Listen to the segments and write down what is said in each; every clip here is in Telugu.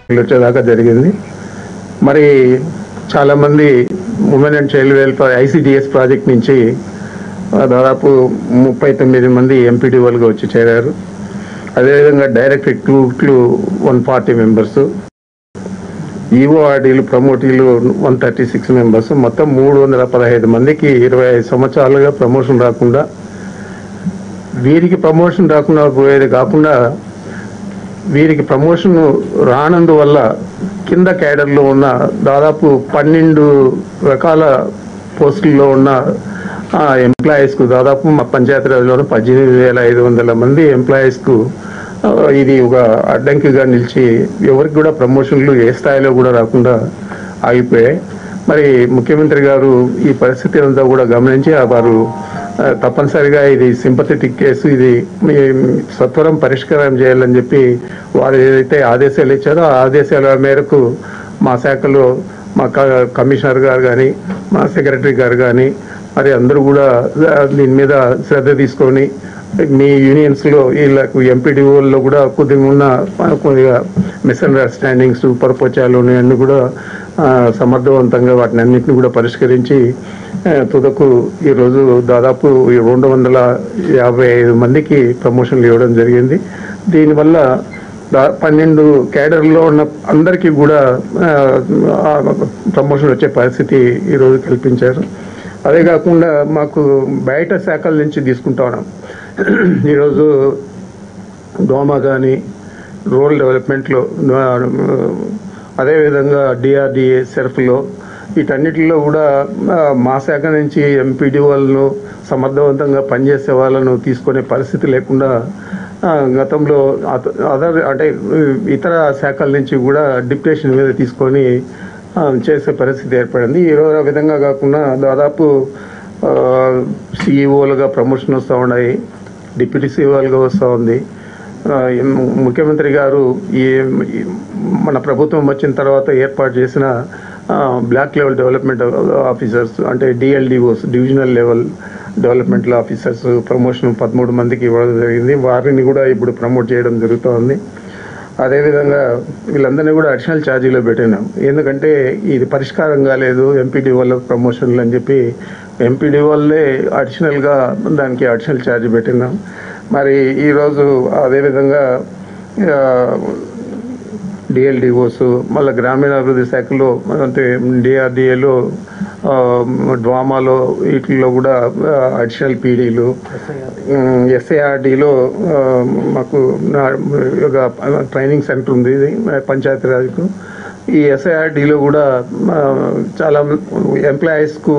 వచ్చేదాకా జరిగింది మరి చాలామంది women and child welfare ICDS project నుంచి ఆ, దాదాపు ముప్పై తొమ్మిది మంది ఎంపీడీఓలుగా వచ్చి చేరారు అదేవిధంగా డైరెక్ట్ రిక్రూట్లు వన్ ఫార్టీ మెంబర్స్ ఈఓఆర్డీలు ప్రమోటీలు వన్ థర్టీ సిక్స్ మెంబర్స్ మొత్తం మూడు వందల పదహైదు మందికి ఇరవై ఐదు సంవత్సరాలుగా ప్రమోషన్ రాకుండా వీరికి ప్రమోషన్ రాకుండా పోయేది కాకుండా వీరికి ప్రమోషన్ రానందువల్ల కింద క్యాడర్లో ఉన్న దాదాపు పన్నెండు రకాల పోస్టుల్లో ఉన్న ఎంప్లాయీస్కు దాదాపు మా పంచాయతీరాజ్లోనే పద్దెనిమిది వేల ఐదు వందల మంది ఎంప్లాయీస్కు ఆ, ఇది ఒక అడ్డంకిగా నిలిచి ఎవరికి కూడా ప్రమోషన్లు ఏ స్థాయిలో కూడా రాకుండా ఆగిపోయాయి మరి ముఖ్యమంత్రి గారు ఈ పరిస్థితి అంతా కూడా గమనించి ఆ వారు ఆ, తప్పనిసరిగా ఇది సింపథెటిక్ కేసు ఇది మీ సత్వరం పరిష్కారం చేయాలని చెప్పి వారు ఏదైతే ఆదేశాలు ఇచ్చారో ఆ ఆదేశాల మేరకు మా శాఖలో మా క- కమిషనర్ గారు కానీ మా సెక్రటరీ గారు కానీ మరి అందరూ కూడా ఆ, దీని మీద శ్రద్ధ తీసుకొని మీ యూనియన్స్ లో వీళ్ళకు ఎంపీడీఓల్లో కూడా కొద్దిగా ఉన్న ఆ, కొద్దిగా మిస్అండర్స్టాండింగ్స్ పరపచాలు అన్ని కూడా ఆ, సమర్థవంతంగా వాటిని అన్నింటిని కూడా పరిష్కరించి ఆ, తుదకు ఈరోజు దాదాపు ఈ రెండు వందల యాభై ఐదు మందికి ప్రమోషన్లు ఇవ్వడం జరిగింది దీనివల్ల దా- పన్నెండు క్యాడర్లో ఉన్న అందరికీ కూడా ఆ, ఆ, ప్రమోషన్ వచ్చే పరిస్థితి ఈరోజు కల్పించారు అదే కాకుండా మాకు బయట శాఖల నుంచి తీసుకుంటా ఉన్నాం ఈరోజు దోమ కానీ రూరల్ డెవలప్మెంట్లో ఆ, అదేవిధంగా డిఆర్డిఏ సెర్ఫ్లో వీటన్నిటిలో కూడా ఆ, మా శాఖ నుంచి ఎంపీడీ వాళ్ళను సమర్థవంతంగా పనిచేసే వాళ్ళను తీసుకునే పరిస్థితి లేకుండా ఆ, గతంలో అత- అదర్ అంటే ఇతర శాఖల నుంచి కూడా డిప్యుటేషన్ మీద తీసుకొని ఆ, చేసే పరిస్థితి ఏర్పడింది ఈ రోజు ఆ విధంగా కాకుండా దాదాపు సిఇఓలుగా ప్రమోషన్ వస్తూ ఉన్నాయి డిప్యూటీ సిఇఓలుగా వస్తూ ఉంది ఆ, ఎం- ముఖ్యమంత్రి గారు ఈ ఈ మన ప్రభుత్వం వచ్చిన తర్వాత ఏర్పాటు చేసిన ఆ, బ్లాక్ లెవెల్ డెవలప్మెంట్ ఆఫీసర్స్ అంటే DLDOs divisional level development officers promotion పదమూడు మందికి ఇవ్వడం జరిగింది వారిని కూడా ఇప్పుడు ప్రమోట్ చేయడం జరుగుతోంది అదేవిధంగా వీళ్ళందరినీ కూడా అడిషనల్ ఛార్జీలో పెట్టినాం ఎందుకంటే ఇది పరిష్కారం కాలేదు ఎంపీడీ వాళ్ళ ప్రమోషన్లు అని చెప్పి ఎంపీడీ వాళ్ళే అడిషనల్గా దానికి అడిషనల్ ఛార్జ్ పెట్టినాం మరి ఈరోజు అదేవిధంగా ఆ, డిఎల్డిఓస్ మళ్ళీ గ్రామీణాభివృద్ధి శాఖలో అంటే డిఆర్డిఏలో డ్వామాలో వీటిల్లో కూడా అడిషనల్ పీడీలు ఎస్ఏఆర్డిలో మాకు నా- ఒక ట్రైనింగ్ సెంటర్ ఉంది ఇది పంచాయతీరాజ్కు ఈ ఎస్ఐఆర్డిలో కూడా ఆ, చాలా ఎంప్లాయీస్కు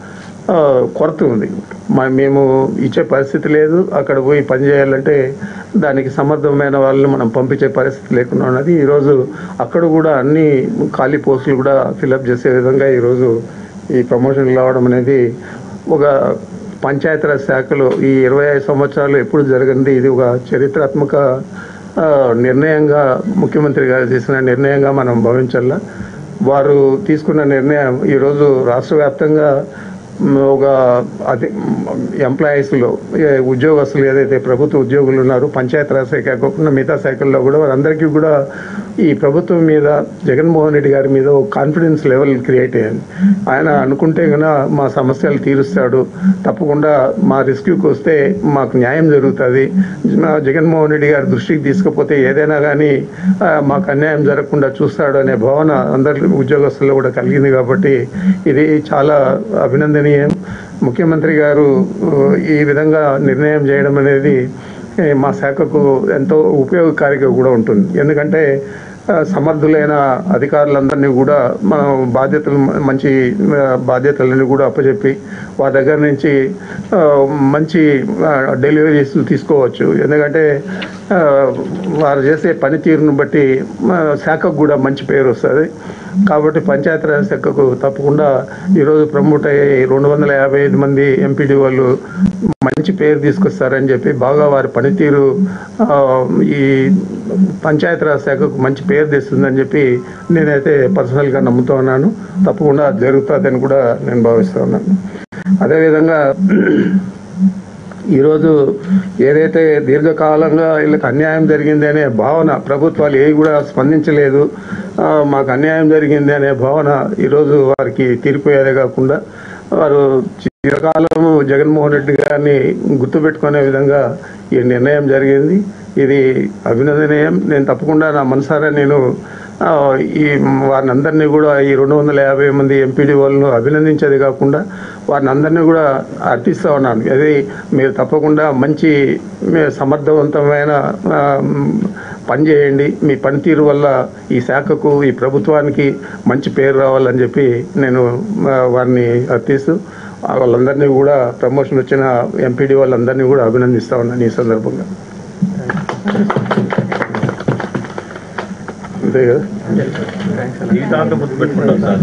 ఆ, కొరత ఉంది మ- మేము ఇచ్చే పరిస్థితి లేదు అక్కడ పోయి పని చేయాలంటే దానికి సమర్థమైన వాళ్ళని మనం పంపించే పరిస్థితి లేకుండా ఉన్నది ఈరోజు అక్కడ కూడా అన్ని ఖాళీ పోస్టులు కూడా ఫిలప్ చేసే విధంగా ఈరోజు ఈ ప్రమోషన్ రావడం అనేది ఒక పంచాయతీరాజ్ శాఖలో ఈ ఇరవై ఐదు సంవత్సరాలు ఎప్పుడు జరిగింది ఇది ఒక చరిత్రాత్మక ఆ, నిర్ణయంగా ముఖ్యమంత్రి గారు చేసిన నిర్ణయంగా మనం భావించాలా వారు తీసుకున్న నిర్ణయం ఈరోజు రాష్ట్ర వ్యాప్తంగా మ్, ఒక అది ఎంప్లాయీస్లో ఉద్యోగస్తులు ఏదైతే ప్రభుత్వ ఉద్యోగులు ఉన్నారో పంచాయతీరాజ్ శాఖ కాకుండా మిగతా శాఖల్లో కూడా వారందరికీ కూడా ఈ ప్రభుత్వం మీద జగన్మోహన్ రెడ్డి గారి మీద ఒక కాన్ఫిడెన్స్ లెవెల్ క్రియేట్ అయ్యింది ఆయన అనుకుంటే గన మా సమస్యలు తీరుస్తాడు తప్పకుండా మా రెస్క్యూకి వస్తే మాకు న్యాయం జరుగుతుంది మా జగన్మోహన్ రెడ్డి గారి దృష్టికి తీసుకపోతే ఏదైనా కానీ ఆ, మాకు అన్యాయం జరగకుండా చూస్తాడు అనే భావన అందరి ఉద్యోగస్తుల్లో కూడా కలిగింది కాబట్టి ఇది చాలా అభినందనీయం ముఖ్యమంత్రి గారు ఆ, ఈ విధంగా నిర్ణయం చేయడం అనేది ఏ, మా శాఖకు ఎంతో ఉపయోగకారిగా కూడా ఉంటుంది ఎందుకంటే ఆ, సమర్థులైన అధికారులందరినీ కూడా మనం బాధ్యతలు మంచి ఆ, బాధ్యతలను కూడా అప్పచెప్పి వారి దగ్గర నుంచి ఆ, మంచి డెలివరీస్ తీసుకోవచ్చు ఎందుకంటే ఆ, వారు చేసే పనితీరును బట్టి మా శాఖకు కూడా మంచి పేరు వస్తుంది కాబట్టి పంచాయతీరాజ్ శాఖకు తప్పకుండా ఈరోజు ప్రమోట్ అయ్యే రెండు వందల యాభై ఐదు మంది ఎంపీడీ వాళ్ళు మంచి పేరు తీసుకొస్తారని చెప్పి బాగా వారి పనితీరు ఆ, ఈ పంచాయతీరాజ్ శాఖకు మంచి పేరు తెస్తుందని చెప్పి నేనైతే పర్సనల్గా నమ్ముతా ఉన్నాను తప్పకుండా జరుగుతుందని కూడా నేను భావిస్తూ ఉన్నాను అదేవిధంగా ఈరోజు ఏదైతే దీర్ఘకాలంగా వీళ్ళకి అన్యాయం జరిగింది అనే భావన ప్రభుత్వాలు ఏవి కూడా స్పందించలేదు ఆ, మాకు అన్యాయం జరిగింది అనే భావన ఈరోజు వారికి తీరిపోయేదే కాకుండా వారు చిరకాలము జగన్మోహన్ రెడ్డి గారిని గుర్తుపెట్టుకునే విధంగా ఈ నిర్ణయం జరిగింది ఇది అభినందనీయం నేను తప్పకుండా నా మనసారా నేను ఆ, ఈ వారిని అందరినీ కూడా ఈ రెండు వందల యాభై మంది ఎంపీడీ వాళ్ళను అభినందించేది కాకుండా వారిని అందరినీ కూడా అర్థిస్తూ ఉన్నాను అది మీరు తప్పకుండా మంచి మీ సమర్థవంతమైన ఆ, పని చేయండి మీ పనితీరు వల్ల ఈ శాఖకు ఈ ప్రభుత్వానికి మంచి పేరు రావాలని చెప్పి నేను ఆ, వారిని అర్థిస్తూ ఆ, వాళ్ళందరినీ కూడా ప్రమోషన్ వచ్చిన ఎంపీడీ వాళ్ళందరినీ కూడా అభినందిస్తా ఉన్నాను ఈ సందర్భంగా అంతే కదా జీవితాంతం గుర్తుపెట్టుకుంటాం సార్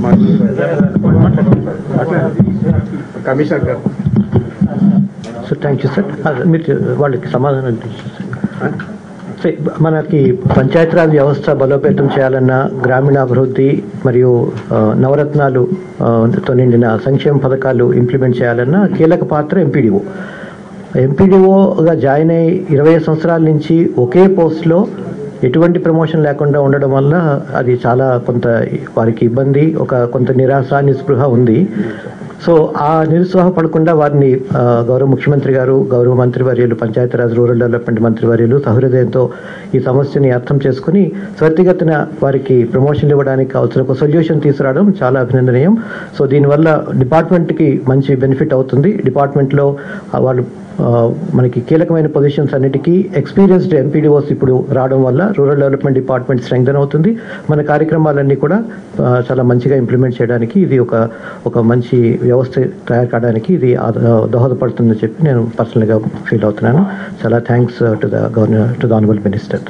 కమిషనర్ గారు సో థ్యాంక్ యూ సార్ అదే మీరు వాళ్ళకి సమాధానం ఇచ్చేసారు. సో మనకి పంచాయతీరాజ్ వ్యవస్థ బలోపేతం చేయాలన్న గ్రామీణాభివృద్ధి మరియు ఆ, నవరత్నాలు ఆ, తో నిండిన సంక్షేమ పథకాలు ఇంప్లిమెంట్ చేయాలన్న కీలక పాత్ర ఎంపీడీఓ ఎంపీడీఓగా జాయిన్ అయ్యి ఇరవై సంవత్సరాల నుంచి ఒకే పోస్ట్లో ఎటువంటి ప్రమోషన్ లేకుండా ఉండడం వల్ల అది చాలా కొంత వారికి ఇబ్బంది ఒక కొంత నిరాశ నిస్పృహ ఉంది సో ఆ నిరుత్సాహపడకుండా వారిని ఆ, గౌరవ ముఖ్యమంత్రి గారు గౌరవ మంత్రి వర్యులు పంచాయతీరాజ్ రూరల్ డెవలప్మెంట్ మంత్రి వర్యులు సహృదయంతో ఈ సమస్యని అర్థం చేసుకుని త్వరితగతిన వారికి ప్రమోషన్లు ఇవ్వడానికి అవసరం ఒక సొల్యూషన్ తీసుకురావడం చాలా అభినందనీయం సో దీనివల్ల డిపార్ట్మెంట్కి మంచి బెనిఫిట్ అవుతుంది డిపార్ట్మెంట్లో ఆ, వాళ్ళు ఆ, మనకి కీలకమైన పొజిషన్స్ అన్నిటికీ ఎక్స్పీరియన్స్డ్ ఎంపీడీఓస్ ఇప్పుడు రావడం వల్ల రూరల్ డెవలప్మెంట్ డిపార్ట్మెంట్ స్ట్రెంగ్తన్ అవుతుంది మన కార్యక్రమాలన్నీ కూడా ఆ, చాలా మంచిగా ఇంప్లిమెంట్ చేయడానికి ఇది ఒక ఒక మంచి వ్యవస్థ తయారు కావడానికి ఇది ఆ- దోహదపడుతుందని చెప్పి నేను పర్సనల్గా ఫీల్ అవుతున్నాను చాలా thanks to the governor to the honourable minister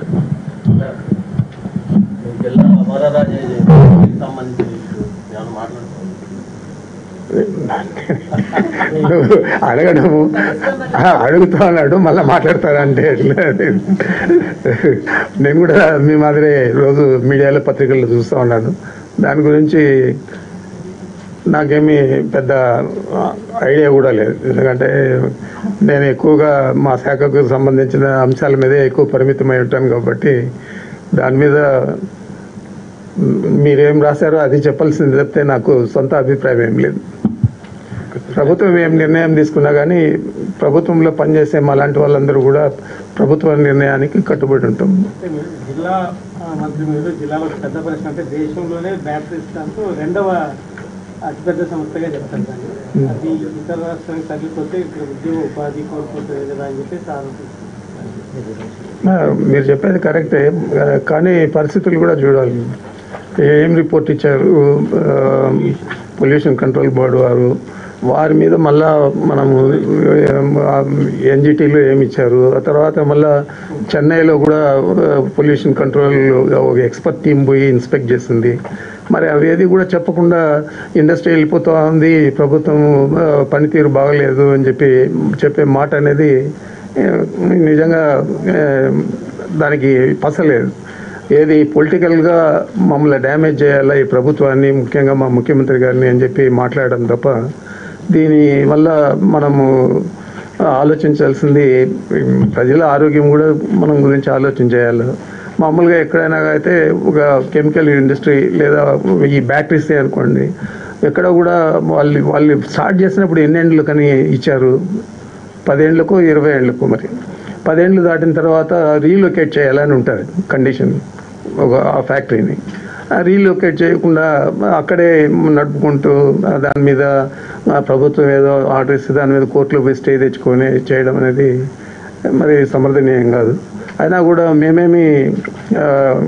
జిల్లా అమరరాజే సంబంధించిన ఇష్యూ నేను మాట్లాడుతున్నాను నువ్వు అడగడము ఆ, అడుగుతా అన్నాడు మళ్ళీ మాట్లాడతారంటే ఎట్లా? నేను కూడా మీ మాదిరే రోజు మీడియాలో పత్రికల్లో చూస్తూ ఉన్నాను దాని గురించి నాకేమీ పెద్ద ఐడియా కూడా లేదు ఎందుకంటే నేను ఎక్కువగా మా శాఖకు సంబంధించిన అంశాల మీదే ఎక్కువ పరిమితమై ఉంటాను కాబట్టి దాని మీద మీరేం రాశారో అది చెప్పాల్సింది చెప్తే నాకు సొంత అభిప్రాయం ఏం లేదు ప్రభుత్వం ఏం నిర్ణయం తీసుకున్నా కానీ ప్రభుత్వంలో పనిచేసే మాలాంటి వాళ్ళందరూ కూడా ప్రభుత్వ నిర్ణయానికి కట్టుబడి ఉంటాం అంటే మీరు జిల్లా ఆ, మంత్రి మీరు జిల్లాలో ఒక పెద్ద ప్రశ్న అంటే దేశంలోనే బ్యాటరీస్ దాంతో రెండవ అతిపెద్ద సంస్థగా చెప్తారు దాన్ని అది ఇతర రాష్ట్రానికి తగ్గిపోతే ఇక్కడ ఉద్యోగ ఉపాధి కోల్పోతుంది కదా అని చెప్పేసి ఆలోచిస్తారు ఆ, మీరు చెప్పేది కరెక్టే ఆ, కానీ పరిస్థితులు కూడా చూడాలి ఏం రిపోర్ట్ ఇచ్చారు పొల్యూషన్ కంట్రోల్ బోర్డు వారు వారి మీద మళ్ళా మనము ఎన్జిటీలో ఏమి ఇచ్చారు ఆ తర్వాత మళ్ళా చెన్నైలో కూడా పొల్యూషన్ కంట్రోల్ ఒక ఎక్స్పర్ట్ టీం పోయి ఇన్స్పెక్ట్ చేసింది మరి అవి ఏది కూడా చెప్పకుండా ఇండస్ట్రీ వెళ్ళిపోతూ ఉంది ప్రభుత్వం ఆ, పనితీరు బాగలేదు అని చెప్పి చెప్పే మాట అనేది ఏ, నిజంగా ఏ, దానికి పసలేదు ఏది పొలిటికల్గా మమ్మల్ని డ్యామేజ్ చేయాలా ఈ ప్రభుత్వాన్ని ముఖ్యంగా మా ముఖ్యమంత్రి గారిని అని చెప్పి మాట్లాడడం తప్ప దీని వల్ల మనము ఆలోచించాల్సింది ప్రజల ఆరోగ్యం కూడా మనం గురించి ఆలోచన చేయాలి మామూలుగా ఎక్కడైనా అయితే ఒక కెమికల్ ఇండస్ట్రీ లేదా ఈ బ్యాటరీస్ అనుకోండి ఎక్కడ కూడా వాళ్ళు వాళ్ళు స్టార్ట్ చేసినప్పుడు ఎన్నేండ్లు కానీ ఇచ్చారు పదేండ్లకు ఇరవై ఏళ్ళకు మరి పదేండ్లు దాటిన తర్వాత రీలొకేట్ చేయాలని ఉంటుంది కండిషన్ ఒక ఆ ఫ్యాక్టరీని రీలొకేట్ చేయకుండా అక్కడే నడుపుకుంటూ ఆ దాని మీద ఆ ప్రభుత్వం ఏదో ఆర్డర్ ఇస్తే దాని మీద కోర్టులో పోయి స్టే తెచ్చుకొని చేయడం అనేది మరి సమర్థనీయం కాదు అయినా కూడా మేమేమి ఆ,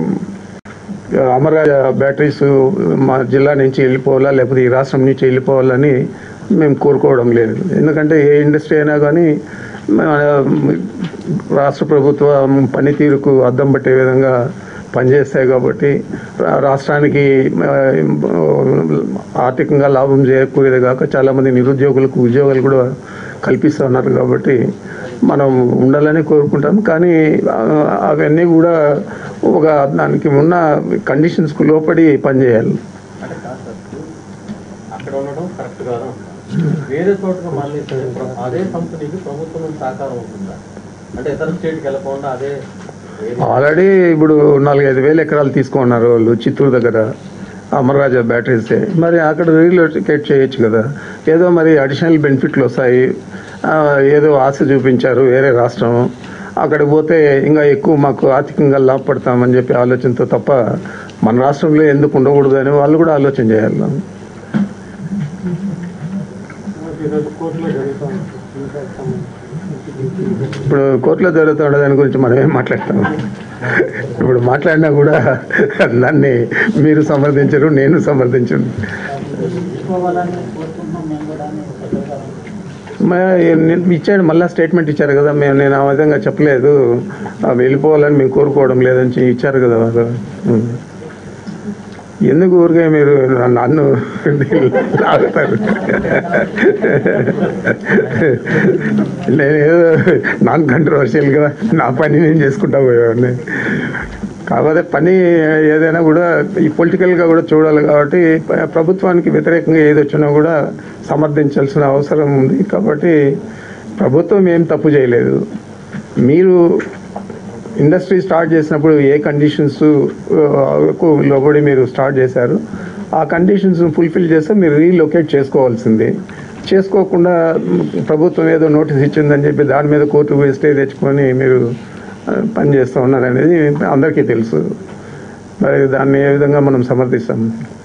అమర్రాజ బ్యాటరీస్ మా జిల్లా నుంచి వెళ్ళిపోవాలా లేకపోతే ఈ రాష్ట్రం నుంచి వెళ్ళిపోవాలని మేము కోరుకోవడం లేదు ఎందుకంటే ఏ ఇండస్ట్రీ అయినా కానీ మన రాష్ట్ర ప్రభుత్వం పనితీరుకు అద్దం పట్టే విధంగా పనిచేస్తాయి కాబట్టి రా- రాష్ట్రానికి ఆ, ఆర్థికంగా లాభం చేకూరేది కాక చాలామంది నిరుద్యోగులకు ఉద్యోగాలు కూడా కల్పిస్తున్నారు కాబట్టి మనం ఉండాలని కోరుకుంటాం కానీ ఆ, అవన్నీ కూడా ఒక దానికి ఉన్న కండిషన్స్కు లోపడి పనిచేయాలి అంటే కాదు సార్ అక్కడ ఉండడం కరెక్ట్ కాదు వేరే చోటుకు మళ్ళీ అదే కంపెనీకి ప్రభుత్వం నుంచి సహకారం ఉంటుందా అంటే ఇతర స్టేట్కి వెళ్ళకుండా అదే area- ఆల్రెడీ ఇప్పుడు నాలుగైదు వేల ఎకరాలు తీసుకున్నారు వాళ్ళు చిత్తూరు దగ్గర అమర్రాజా బ్యాటరీస్ మరి అక్కడ రీలొకేట్ చేయొచ్చు కదా ఏదో మరి అడిషనల్ బెనిఫిట్లు వస్తాయి ఆ, ఏదో ఆశ చూపించారు వేరే రాష్ట్రం అక్కడికి పోతే ఇంకా ఎక్కువ మాకు ఆర్థికంగా లాభపడతామని చెప్పి ఆలోచనతో తప్ప మన రాష్ట్రంలో ఎందుకు ఉండకూడదు అని వాళ్ళు కూడా ఆలోచన చేయాలి ఈరోజు కోర్టులో జరుగుతూ ఉంది ఇంకా సంబంధించి ఇప్పుడు కోర్టులో జరుగుతున్న దాని గురించి మనం ఏం మాట్లాడతాం ఇప్పుడు మాట్లాడినా కూడా నన్ను మీరు సమర్థించరు నేను సమర్థించను మ- నేను ఇచ్చాడు మళ్ళీ స్టేట్మెంట్ ఇచ్చారు కదా మేము నేను ఆ విధంగా చెప్పలేదు ఆ, వెళ్ళిపోవాలని మేము కోరుకోవడం లేదని చెప్పి ఇచ్చారు కదా వాళ్ళు ఉం. ఎందుకు ఊరికే మీరు నన్ను లాగుతారు నేను ఏదో నాన్ కంట్రవర్షియల్గా నా పని నేను చేసుకుంటా పోయేవాడిని కాకపోతే పని ఏదైనా కూడా ఈ పొలిటికల్గా కూడా చూడాలి కాబట్టి ప- ప్రభుత్వానికి వ్యతిరేకంగా ఏది వచ్చినా కూడా సమర్థించాల్సిన అవసరం ఉంది కాబట్టి ప్రభుత్వం ఏం తప్పు చేయలేదు మీరు ఇండస్ట్రీ స్టార్ట్ చేసినప్పుడు ఏ కండిషన్స్ లోబడి మీరు స్టార్ట్ చేశారు ఆ కండిషన్స్ ఫుల్ఫిల్ చేస్తే మీరు రీలొకేట్ చేసుకోవాల్సిందే చేసుకోకుండా మ్, ప్రభుత్వం ఏదో నోటీస్ ఇచ్చిందని చెప్పి దాని మీద కోర్టు పోయి స్టే తెచ్చుకొని మీరు ఆ, పని చేస్తూ ఉన్నారు అనేది అందరికీ తెలుసు మరి దాన్ని ఏ విధంగా మనం సమర్థిస్తాం